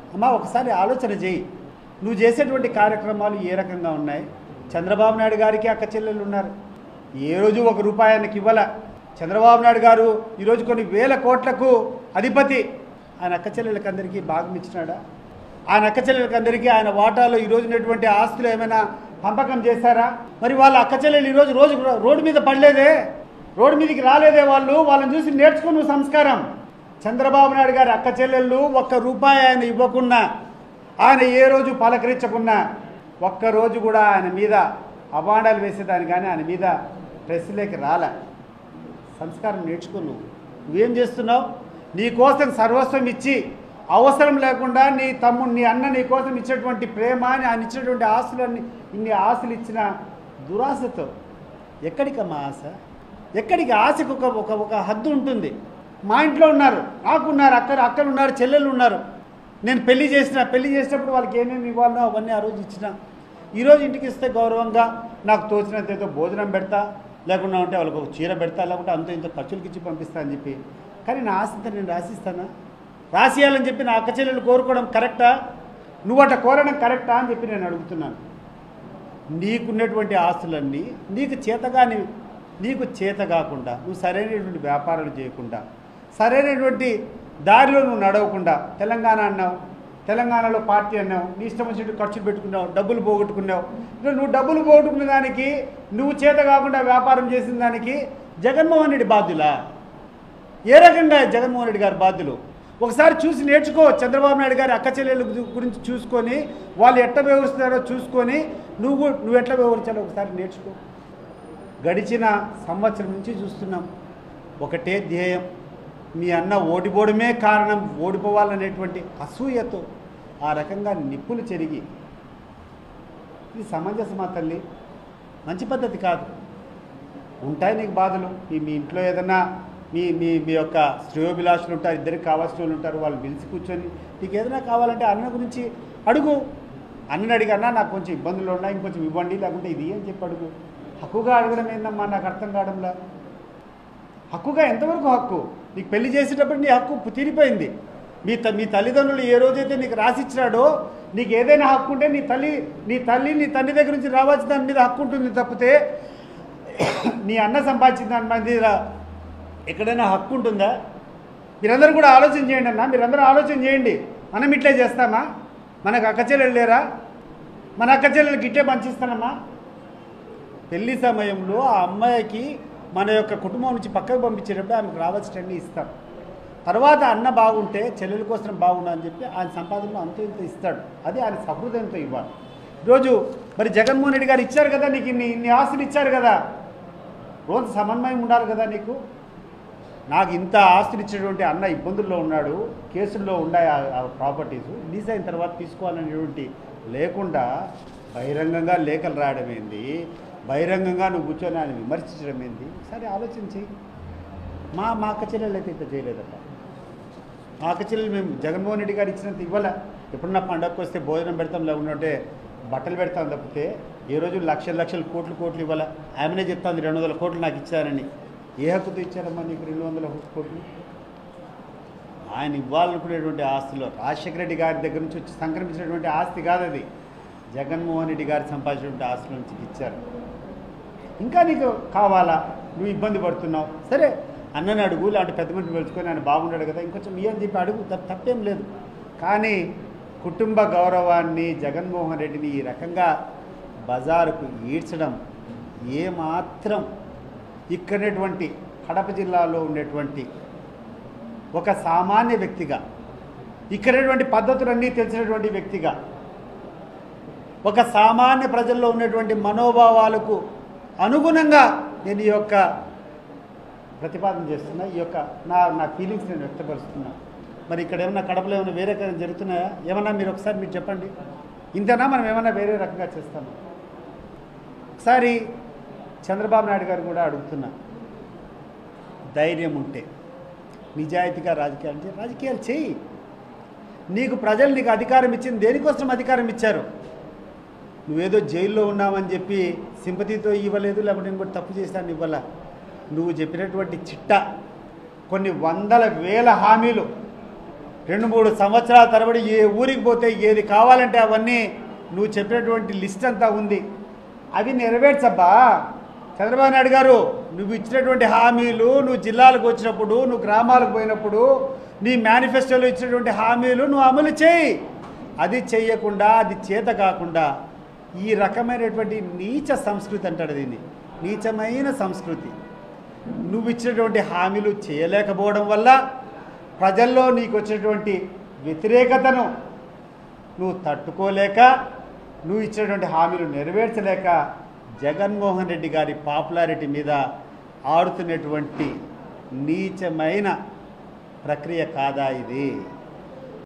అమ్మా ఒకసారి ఆలోచన చేయి నువ్వు చేసేటువంటి కార్యక్రమాలు ఏ రకంగా ఉన్నాయి చంద్రబాబు నాయుడు గారికి అక్క చెల్లెలు ఉన్నారు ఏ రోజు ఒక రూపాయానికి ఇవ్వాల చంద్రబాబు నాయుడు గారు ఈరోజు కొన్ని వేల కోట్లకు అధిపతి ఆయన అక్క చెల్లెలకి అందరికీ భాగం ఇచ్చినాడా ఆయన అక్క చెల్లెలకి అందరికీ ఆయన వాటాలో ఈ రోజు ఉన్నటువంటి ఆస్తులు ఏమైనా పంపకం చేశారా మరి వాళ్ళ అక్క చెల్లెలు ఈరోజు రోజు రోడ్డు మీద పడలేదే రోడ్డు మీదకి రాలేదే వాళ్ళు వాళ్ళని చూసి నేర్చుకో నువ్వు సంస్కారం చంద్రబాబు నాయుడు గారి అక్క చెల్లెళ్ళు ఒక్క రూపాయి ఆయన ఇవ్వకున్నా ఆయన ఏ రోజు పలకరించకున్నా ఒక్కరోజు కూడా ఆయన మీద అవాండాలు వేసేదాన్ని కానీ ఆయన మీద ప్రెస్లోకి రాలే సంస్కారం నేర్చుకో నువ్వు నువ్వేం చేస్తున్నావు నీ కోసం సర్వస్వం ఇచ్చి అవసరం లేకుండా నీ తమ్ముడు నీ అన్న నీ కోసం ఇచ్చినటువంటి ప్రేమ ఆయన ఇచ్చినటువంటి ఆస్తులన్నీ ఇన్ని ఆశలు ఇచ్చిన దురాశతో ఎక్కడికమ్మా ఆశ ఎక్కడికి ఆశకు ఒక ఒక ఒక హద్దు ఉంటుంది మా ఇంట్లో ఉన్నారు నాకున్నారు అక్కడ అక్కడ ఉన్నారు చెల్లెళ్ళు ఉన్నారు నేను పెళ్లి చేసిన పెళ్లి చేసినప్పుడు వాళ్ళకి ఏమేమి ఇవ్వాలనో అవన్నీ ఆ రోజు ఇచ్చిన ఈరోజు ఇంటికి ఇస్తే గౌరవంగా నాకు తోచినంత ఏదో భోజనం పెడతా లేకుండా ఉంటే వాళ్ళకి ఒక చీర పెడతా లేకుంటే అంత ఇంత ఖర్చులకి ఇచ్చి పంపిస్తా అని చెప్పి కానీ నా ఆశంతా నేను రాసిస్తానా రాసియాలని చెప్పి నా అక్క చెల్లెలు కోరుకోవడం కరెక్టా నువ్వు అట్లా కోరడం కరెక్టా అని చెప్పి నేను అడుగుతున్నాను నీకున్నటువంటి ఆస్తులన్నీ నీకు చేతగాని నీకు చేత కాకుండా నువ్వు సరైనటువంటి వ్యాపారాలు చేయకుండా సరైనటువంటి దారిలో నువ్వు నడవకుండా తెలంగాణ అన్నావు తెలంగాణలో పార్టీ అన్నావు నీ ఇష్టం వచ్చినట్టు ఖర్చులు పెట్టుకున్నావు డబ్బులు పోగొట్టుకున్నావు ఇప్పుడు నువ్వు డబ్బులు పోగొట్టుకున్న దానికి నువ్వు చేత కాకుండా వ్యాపారం చేసిన దానికి జగన్మోహన్ రెడ్డి బాధ్యులా ఏ రకంగా జగన్మోహన్ రెడ్డి గారి బాధ్యులు ఒకసారి చూసి నేర్చుకో చంద్రబాబు నాయుడు గారి అక్క చెల్లెల గు- గురించి చూసుకొని వాళ్ళు ఎట్లా వ్యవహరిస్తున్నారో చూసుకొని నువ్వు నువ్వు ఎట్లా వ్యవహరించాలో ఒకసారి నేర్చుకో గడిచిన సంవత్సరం నుంచి చూస్తున్నాం ఒకటే ధ్యేయం మీ అన్న ఓడిపోవడమే కారణం ఓడిపోవాలనేటువంటి అసూయతో ఆ రకంగా నిప్పులు చెరిగి ఇది సమంజసమా తల్లి మంచి పద్ధతి కాదు ఉంటాయి నీకు బాధలు మీ మీ ఇంట్లో ఏదన్నా మీ మీ మీ యొక్క శ్రేయోభిలాషులు ఉంటారు ఇద్దరికి కావాల్సిన వాళ్ళు ఉంటారు వాళ్ళు పిలిచి కూర్చొని నీకు ఏదైనా కావాలంటే అన్న గురించి అడుగు అన్నని అడిగి అన్నా నాకు కొంచెం ఇబ్బందులు ఉన్నాయి ఇంకొంచెం ఇవ్వండి లేకుంటే ఇది అని చెప్పి అడుగు హక్కుగా అడగడం ఏందమ్మా నాకు అర్థం కావడంలా హక్కుగా ఎంతవరకు హక్కు నీకు పెళ్లి చేసేటప్పుడు నీ హక్కు తీరిపోయింది మీ త మీ తల్లిదండ్రులు ఏ రోజైతే నీకు రాసిచ్చినాడో నీకు ఏదైనా హక్కు ఉంటే నీ తల్లి నీ తల్లి నీ తండ్రి దగ్గర నుంచి రావాల్సిన దాని మీద హక్కు ఉంటుంది తప్పితే నీ అన్న సంపాదించిన దాని మీద ఎక్కడైనా హక్కు ఉంటుందా మీరందరూ కూడా ఆలోచన చేయండి అన్న మీరందరూ ఆలోచన చేయండి మనం ఇట్లే చేస్తామా మనకు అక్క చెల్లెలు లేరా మన అక్క చెల్లెలకి ఇట్టే పంచిస్తానమ్మా పెళ్లి సమయంలో ఆ అమ్మాయికి మన యొక్క కుటుంబం నుంచి పక్కకు పంపించేటప్పుడు ఆమెకు రావాల్సినవన్నీ ఇస్తాం తర్వాత అన్న బాగుంటే చెల్లెల కోసం బాగుండా అని చెప్పి ఆయన సంపాదనలో అంత ఇంత ఇస్తాడు అది ఆయన సహృదయంతో ఇవ్వాలి ఈరోజు మరి జగన్మోహన్ రెడ్డి గారు ఇచ్చారు కదా నీకు ఇన్ని ఇన్ని ఆస్తులు ఇచ్చారు కదా రోజు సమన్వయం ఉండాలి కదా నీకు నాకు ఇంత ఆస్తులు ఇచ్చినటువంటి అన్న ఇబ్బందుల్లో ఉన్నాడు కేసుల్లో ఉన్నాయి ఆ- ఆ ప్రాపర్టీస్ లీజ్ అయిన తర్వాత తీసుకోవాలనేటువంటి లేకుండా బహిరంగంగా లేఖలు రాయడం ఏంది బహిరంగంగా నువ్వు కూర్చొని ఆయన విమర్శించడం ఏంది ఒకసారి ఆలోచించి మా మా అక్క చెల్లెలు అయితే ఇంత చేయలేదట మా అక్క చెల్లెలు మేము జగన్మోహన్ రెడ్డి గారు ఇచ్చినంత ఇవ్వాల ఎప్పుడన్నా పండగకు వస్తే భోజనం పెడతాం లేకుంటే బట్టలు పెడతాం తప్పితే ఏ రోజు లక్షల లక్షల కోట్లు కోట్లు ఇవ్వాల ఆమెనే చెప్తాంది రెండు వందల కోట్లు నాకు ఇచ్చారని ఏ హక్కుతో ఇచ్చారమ్మా నీకు రెండు వందల కోట్లు ఆయన ఇవ్వాలనుకునేటువంటి ఆస్తిలో రాజశేఖర రెడ్డి గారి దగ్గర నుంచి వచ్చి సంక్రమించినటువంటి ఆస్తి కాదు అది జగన్మోహన్ రెడ్డి గారు సంపాదించినటువంటి ఆస్తుల నుంచి ఇచ్చారు ఇంకా నీకు కావాలా నువ్వు ఇబ్బంది పడుతున్నావు సరే అన్నని అడుగు లేదంటే పెద్ద మనిషిని పెంచుకొని ఆయన బాగుండాడు కదా ఇంకొంచెం మీ అని చెప్పి అడుగు తప్ప తప్పేం లేదు కానీ కుటుంబ గౌరవాన్ని జగన్మోహన్ రెడ్డిని ఈ రకంగా బజారుకు ఈడ్చడం ఏమాత్రం ఇక్కడటువంటి కడప జిల్లాలో ఉండేటువంటి ఒక సామాన్య వ్యక్తిగా ఇక్కడటువంటి పద్ధతులన్నీ తెలిసినటువంటి వ్యక్తిగా ఒక సామాన్య ప్రజల్లో ఉన్నటువంటి మనోభావాలకు అనుగుణంగా నేను ఈ యొక్క ప్రతిపాదన చేస్తున్నా ఈ యొక్క నా నా ఫీలింగ్స్ నేను వ్యక్తపరుస్తున్నా మరి ఇక్కడ ఏమన్నా కడపలో ఏమైనా వేరే రకంగా జరుగుతున్నాయా ఏమన్నా మీరు ఒకసారి మీరు చెప్పండి ఇంతనా మనం ఏమన్నా వేరే రకంగా చేస్తాము ఒకసారి చంద్రబాబు నాయుడు గారు కూడా అడుగుతున్నా ధైర్యం ఉంటే నిజాయితీగా రాజకీయాలు చేయి రాజకీయాలు చేయి నీకు ప్రజలు నీకు అధికారం ఇచ్చింది దేనికోసం అధికారం ఇచ్చారు నువ్వేదో జైల్లో ఉన్నావని చెప్పి సింపతితో ఇవ్వలేదు లేకపోతే నేను కూడా తప్పు చేశాను ఇవ్వాల నువ్వు చెప్పినటువంటి చిట్ట కొన్ని వందల వేల హామీలు రెండు మూడు సంవత్సరాల తరబడి ఏ ఊరికి పోతే ఏది కావాలంటే అవన్నీ నువ్వు చెప్పినటువంటి లిస్ట్ అంతా ఉంది అవి నెరవేర్చబ్బా చంద్రబాబు నాయుడు గారు నువ్వు ఇచ్చినటువంటి హామీలు నువ్వు జిల్లాలకు వచ్చినప్పుడు నువ్వు గ్రామాలకు పోయినప్పుడు నీ మేనిఫెస్టోలో ఇచ్చినటువంటి హామీలు నువ్వు అమలు చేయి అది చేయకుండా అది చేత కాకుండా ఈ రకమైనటువంటి నీచ సంస్కృతి అంటాడు దీన్ని నీచమైన సంస్కృతి నువ్వు ఇచ్చినటువంటి హామీలు చేయలేకపోవడం వల్ల ప్రజల్లో నీకు వచ్చినటువంటి వ్యతిరేకతను నువ్వు తట్టుకోలేక నువ్వు ఇచ్చినటువంటి హామీలు నెరవేర్చలేక జగన్మోహన్ రెడ్డి గారి పాపులారిటీ మీద ఆడుతున్నటువంటి నీచమైన ప్రక్రియ కాదా ఇది